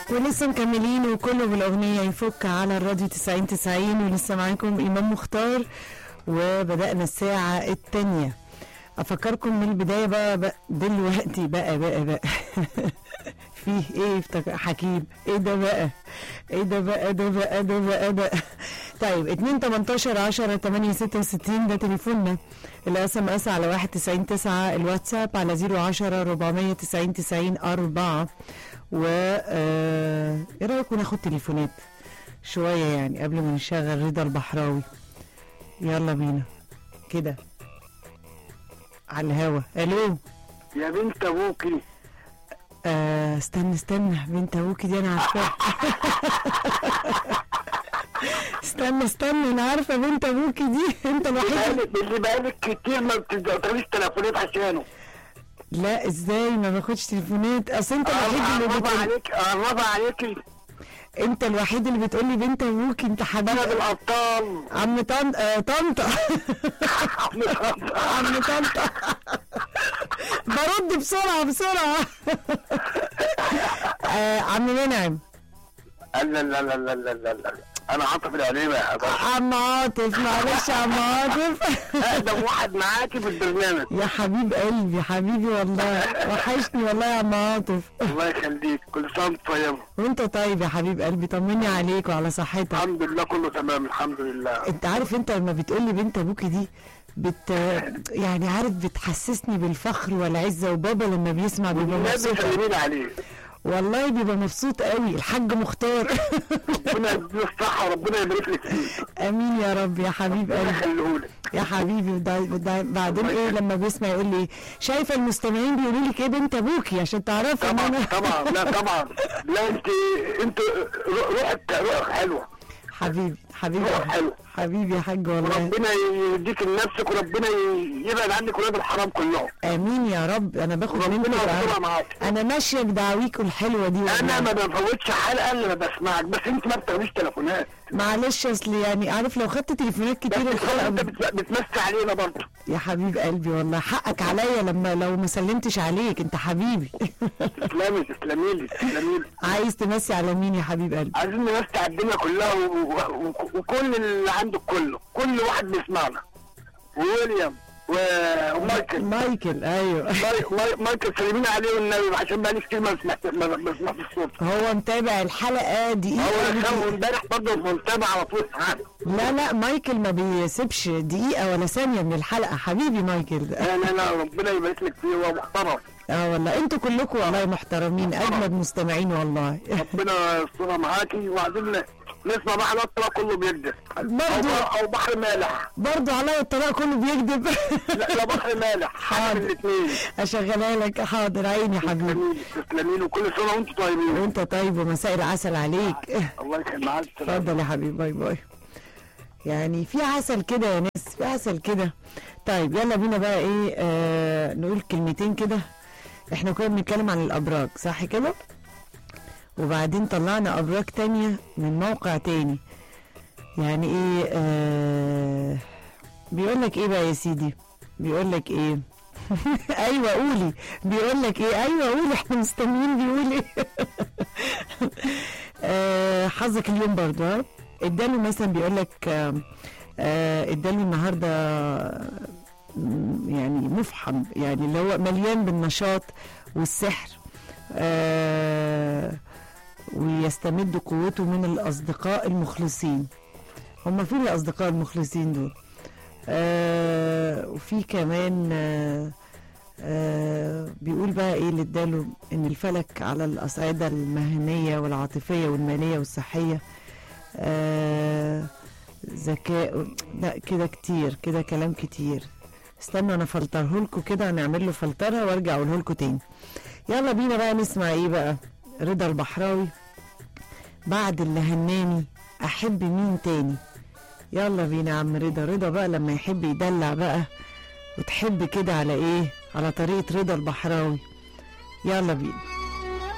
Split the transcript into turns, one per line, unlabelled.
ولسه مكملين وكله بالاغنيه يفك على الراديو 90 90 ولسه معاكم امام مختار وبدانا الساعه الثانيه افكركم من البدايه بقى, بقى دلوقتي بقى بقى بقى فيه ايه افتكر حكيم ايه ده بقى ايه ده بقى ده بقى ده بقى ده طيب 2 18 10 8 66 ده تليفوننا الاس ام اس على 1 90 9 الواتساب على 010 490 90 4 و آه، ايه رايكم ناخد تليفونات شويه يعني قبل ما نشغل رضا البحراوي يلا بينا كده على الهوا الو
يا بنت ابوكي
آه استنى استنى بنت ابوكي دي انا عارفاها استنى استنى انا عارفه بنت ابوكي دي انت الوحيد
بقالك اللي بقالك كتير ما بتقدريش تليفونات عشانه
لا ازاي ما باخدش تليفونات اصل انت الوحيد اللي
قرب
بتقول
عليك قرب عليكي
انت الوحيد اللي بتقول لي بنت ابوكي انت حبيبي
بلد الابطال
عم طن... آه طنطا عم طنطا برد بسرعه بسرعه آه عم منعم
لا لا لا لا لا لا لا لا انا عاطف العليمه يا باشا
عم عاطف معلش يا عم عاطف
اقدم واحد معاكي في البرنامج
يا حبيب قلبي حبيبي والله وحشني والله يا عم عاطف
الله يخليك كل سنه وانت طيبه
وانت طيب يا حبيب قلبي طمني عليك وعلى صحتك
الحمد لله كله تمام الحمد لله
انت عارف انت لما بتقولي بنت ابوكي دي بت يعني عارف بتحسسني بالفخر والعزه وبابا لما بيسمع بيبقى
النبي
مبسوط
سلمين عليه
والله بيبقى مبسوط قوي الحاج مختار
ربنا يديه الصحه وربنا يبارك لك فيه
امين يا رب يا حبيب
ربنا
قلبي
يخليهولك
يا حبيبي ودا- ودا- بعدين ايه لما بيسمع يقول لي شايفه المستمعين بيقولوا لك ايه بنت ابوكي عشان تعرفي ان
طبعا
انا
طبعا لا طبعا لا انت انت روحك روحك حلوه
حبيبي حبيبي
روح حلو
حبيبي يا حاج والله
وربنا يديك لنفسك وربنا يبعد عنك ولاد الحرام كلهم
امين يا رب انا باخد منك
ربنا يسترها
العافية.
معاك
انا ماشيه بدعاويكوا الحلوه دي
انا
والله.
ما بفوتش حلقه الا ما بسمعك بس انت ما بتاخديش تليفونات
معلش اصل يعني عارف لو خدت تليفونات
بس
كتير الحلقه
انت بت- بتمسي علينا برضه
يا حبيب قلبي والله حقك عليا لما لو ما سلمتش عليك انت حبيبي
تسلمي تسلمي لي تسلمي لي
عايز تمسي على مين يا حبيب قلبي
عايزين نمسي على الدنيا كلها و... و... وكل اللي عندك كله كل واحد بيسمعنا وويليام و... ومايكل
مايكل ايوه
ماي... ماي... مايكل سلمين عليه والنبي عشان بقالي كتير ما سمعت ما ما سمعت الصوت
هو متابع الحلقه
هو
دقيقه
كان
بدقيقة.
امبارح برضه متابع على طول معانا
لا لا مايكل ما بيسيبش دقيقه ولا ثانيه من الحلقه حبيبي مايكل
لا لا لا ربنا يبارك لك فيه هو محترم
اه والله انتوا كلكم والله محترمين اجمد مستمعين والله
ربنا يسترها معاكي وعايزين نسمع بقى على الطلاق كله بيكذب او
برضه
او بحر مالح
برضه عليا الطلاق كله بيكذب
لا لا بحر مالح حاجه
حاضر.
من الاثنين
اشغلها لك حاضر عيني يا حبيبي
تسلمي لي تسلمي لي وكل سنه وانتم طيبين
وانت طيب ومساء العسل عليك
الله يخليك مع السلامه
اتفضل يا حبيبي باي باي يعني في عسل كده يا ناس في عسل كده طيب يلا بينا بقى ايه آه نقول كلمتين كده احنا كنا بنتكلم عن الابراج صح كده وبعدين طلعنا ابراج تانية من موقع تاني يعني ايه آه بيقول لك ايه بقى يا سيدي بيقول لك ايه ايوه قولي بيقول لك ايه ايوه قولي احنا مستنيين بيقول ايه آه، حظك اليوم برضو ها اداله مثلا بيقول لك آه، آه، اداله النهارده م، يعني مفحم يعني اللي هو مليان بالنشاط والسحر آه، ويستمد قوته من الاصدقاء المخلصين هم فين الاصدقاء المخلصين دول آه، وفي كمان آه، آه بيقول بقى ايه اللي اداله ان الفلك على الاصعده المهنيه والعاطفيه والماليه والصحيه آه ذكاء لا كده كتير كده كلام كتير استنوا انا فلتره لكم كده هنعمل له فلتره وارجع اقوله لكم تاني يلا بينا بقى نسمع ايه بقى رضا البحراوي بعد اللي هناني احب مين تاني يلا بينا يا عم رضا رضا بقى لما يحب يدلع بقى وتحب كده على ايه على طريقة رضا البحراوي يلا بينا